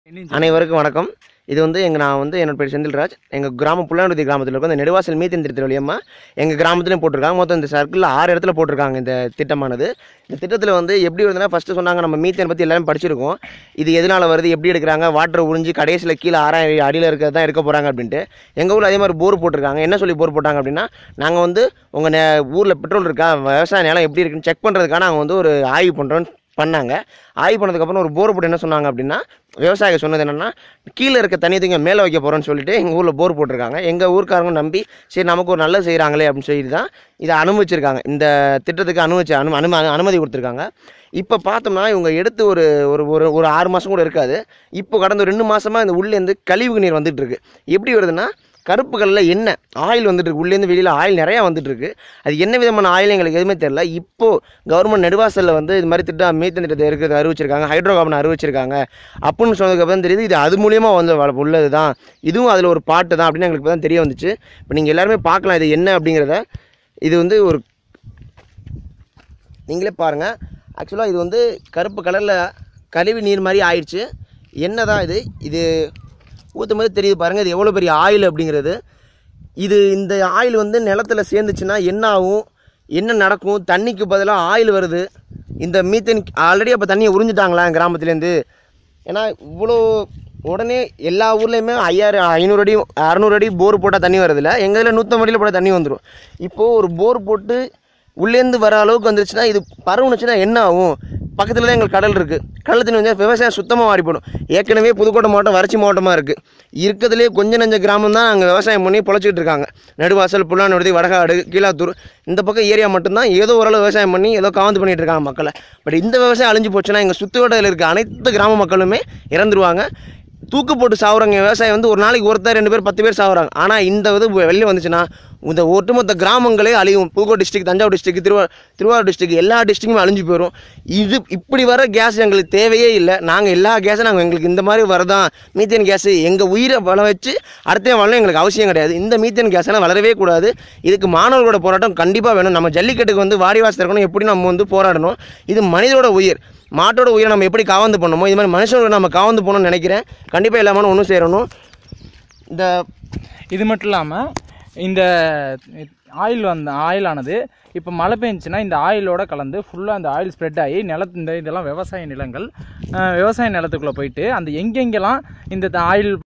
அனைவருக்கும் வணக்கம் இது வந்து எங்கள் நான் வந்து என்னோட பேர் செந்தில்ராஜ் எங்கள் கிராமம் புல்லாண்டுதி கிராமத்தில் இருக்கும் இந்த நெடுவாசல் மீத்தன் திட்டத்தில் வழியமா எங்கள் கிராமத்துலையும் போட்டிருக்காங்க மொத்தம் இந்த சர்க்கிளில் ஆறு இடத்துல போட்டிருக்காங்க இந்த திட்டமானது இந்த திட்டத்தில் வந்து எப்படி வருதுன்னா ஃபஸ்ட்டு சொன்னாங்க நம்ம மீத்தேன் பற்றி எல்லாரும் படிச்சிருக்கோம் இது எதனால் வருது எப்படி எடுக்கிறாங்க வாட்டர் உறிஞ்சி கடைசியில் கீழே ஆறாயிரம் அடியில் இருக்கிறது தான் எடுக்க போகிறாங்க அப்படின்ட்டு எங்கள் ஊரில் அதே மாதிரி போர் போட்டிருக்காங்க என்ன சொல்லி போர் போட்டாங்க அப்படின்னா நாங்கள் வந்து உங்கள் நே ஊரில் பெட்ரோல் இருக்கா விவசாய நிலம் எப்படி இருக்குன்னு செக் பண்ணுறதுக்காக நாங்கள் வந்து ஒரு ஆய்வு பண்ணுறோன்னு பண்ணாங்க ஆய்வு பண்ணதுக்கப்புறம் ஒரு போர் போட்டு என்ன சொன்னாங்க அப்படின்னா விவசாயிகள் சொன்னது என்னென்னா கீழே இருக்க தண்ணி தூக்கி மேலே வைக்க போகிறோன்னு சொல்லிட்டு எங்கள் ஊரில் போர் போட்டிருக்காங்க எங்கள் ஊர்க்காரங்க நம்பி சரி நமக்கு ஒரு நல்லது செய்கிறாங்களே அப்படின்னு சொல்லி தான் இதை அனுமதிச்சிருக்காங்க இந்த திட்டத்துக்கு அனுமதிச்சு அனு அனும அனுமதி கொடுத்துருக்காங்க இப்போ பார்த்தோம்னா இவங்க எடுத்து ஒரு ஒரு ஒரு ஒரு ஆறு மாதம் கூட இருக்காது இப்போ கடந்த ஒரு ரெண்டு மாதமாக இந்த உள்ளேருந்து கழிவு நீர் வந்துட்டு இருக்கு எப்படி வருதுன்னா கருப்பு கல்லில் எண்ணெய் ஆயில் வந்துட்டு இருக்கு உள்ளேருந்து வெளியில் ஆயில் நிறையா வந்துட்டு இருக்கு அது என்ன விதமான ஆயில் எங்களுக்கு எதுவுமே தெரியல இப்போ கவர்மெண்ட் நெடுவாசலில் வந்து இது மாதிரி திட்டம் மீத்தன் திட்டத்தை இருக்கிறது அறிவிச்சிருக்காங்க ஹைட்ரோ கார்பன் அறிவிச்சிருக்காங்க அப்படின்னு சொன்னதுக்கப்புறம் தெரியுது இது அது மூலியமாக வந்து வள- உள்ளது தான் இதுவும் அதில் ஒரு பாட்டு தான் அப்படின்னு எங்களுக்கு இப்போ தான் தெரிய வந்துச்சு இப்போ நீங்கள் எல்லாருமே பார்க்கலாம் இது என்ன அப்படிங்கிறத இது வந்து ஒரு நீங்களே பாருங்கள் ஆக்சுவலாக இது வந்து கருப்பு கலரில் கழிவு நீர் மாதிரி ஆயிடுச்சு என்ன தான் இது இது ஊற்றும் போது தெரியுது பாருங்கள் இது எவ்வளோ பெரிய ஆயில் அப்படிங்கிறது இது இந்த ஆயில் வந்து நிலத்துல சேர்ந்துச்சுன்னா என்ன ஆகும் என்ன நடக்கும் தண்ணிக்கு பதிலாக ஆயில் வருது இந்த மீத்தேன் ஆல்ரெடி அப்போ தண்ணியை உறிஞ்சிட்டாங்களா கிராமத்துலேருந்து ஏன்னா இவ்வளோ உடனே எல்லா ஊர்லேயுமே ஐயாயிரம் ஐநூறு அடி அறநூறு அடி போர் போட்டால் தண்ணி வரதில்ல எங்கள் இதில் நூற்றம்பது அடியில் போட்டால் தண்ணி வந்துடும் இப்போது ஒரு போர் போட்டு உள்ளேருந்து வர அளவுக்கு வந்துருச்சுன்னா இது பரவுனுச்சுன்னா என்ன ஆகும் பக்கத்தில் தான் எங்களுக்கு கடல் இருக்குது கடல் தண்ணி வந்து விவசாயம் சுத்தமாக மாறி போடும் ஏற்கனவே புதுக்கோட்டை மாவட்டம் வறட்சி மாவட்டமாக இருக்குது இருக்கிறதுலே கொஞ்ச நஞ்ச கிராமம் தான் அங்கே விவசாயம் பண்ணி பொழைச்சிட்டு இருக்காங்க நடுவாசல் புல்லானொடுதி வடகாடு கீழாத்தூர் இந்த பக்கம் ஏரியா மட்டும்தான் ஏதோ ஓரளவு விவசாயம் பண்ணி ஏதோ காவந்து பண்ணிட்டு இருக்காங்க மக்களை பட் இந்த விவசாயம் அழிஞ்சு போச்சுன்னா எங்கள் சுற்றுவட்டத்தில் இருக்க அனைத்து கிராம மக்களுமே இறந்துருவாங்க தூக்கு போட்டு சாவுறாங்க விவசாயம் வந்து ஒரு நாளைக்கு ஒருத்தர் ரெண்டு பேர் பத்து பேர் சாவுறாங்க ஆனால் இந்த இது வெளியே வந்துச்சுன்னா இந்த ஒட்டுமொத்த கிராமங்களே அழியும் புதுக்கோட்டை டிஸ்ட்ரிக்ட் தஞ்சாவூர் டிஸ்ட்ரிக்ட் திருவா திருவாரூர் டிஸ்ட்ரிக்ட் எல்லா டிஸ்ட்ரிக்ட்டுமே அழிஞ்சு போயிடும் இது இப்படி வர கேஸ் எங்களுக்கு தேவையே இல்லை நாங்கள் எல்லா கேஸும் நாங்கள் எங்களுக்கு இந்த மாதிரி வரதான் மீத்தேன் கேஸ் எங்கள் உயிரை வள வச்சு அடுத்த வளம் எங்களுக்கு அவசியம் கிடையாது இந்த மீத்தேன் கேஸ் எல்லாம் வளரவே கூடாது இதுக்கு மாணவர்களோட போராட்டம் கண்டிப்பாக வேணும் நம்ம ஜல்லிக்கட்டுக்கு வந்து வாடி வாசல் இருக்கணும் எப்படி நம்ம வந்து போராடணும் இது மனிதரோட உயிர் மாட்டோட உயிரை நம்ம எப்படி காவந்து பண்ணணுமோ இது மாதிரி மனுஷனோட நம்ம காவந்து போகணும்னு நினைக்கிறேன் கண்டிப்பாக எல்லாமே ஒன்றும் சேரணும் இந்த இது மட்டும் இல்லாமல் இந்த ஆயில் வந்த ஆயிலானது இப்போ மழை பெஞ்சுன்னா இந்த ஆயிலோட கலந்து ஃபுல்லாக அந்த ஆயில் ஸ்ப்ரெட் ஆகி நிலத்து இந்த இதெல்லாம் விவசாய நிலங்கள் அஹ், விவசாய நிலத்துக்குள்ளே போயிட்டு அந்த எங்கெங்கெல்லாம் இந்த ஆயில்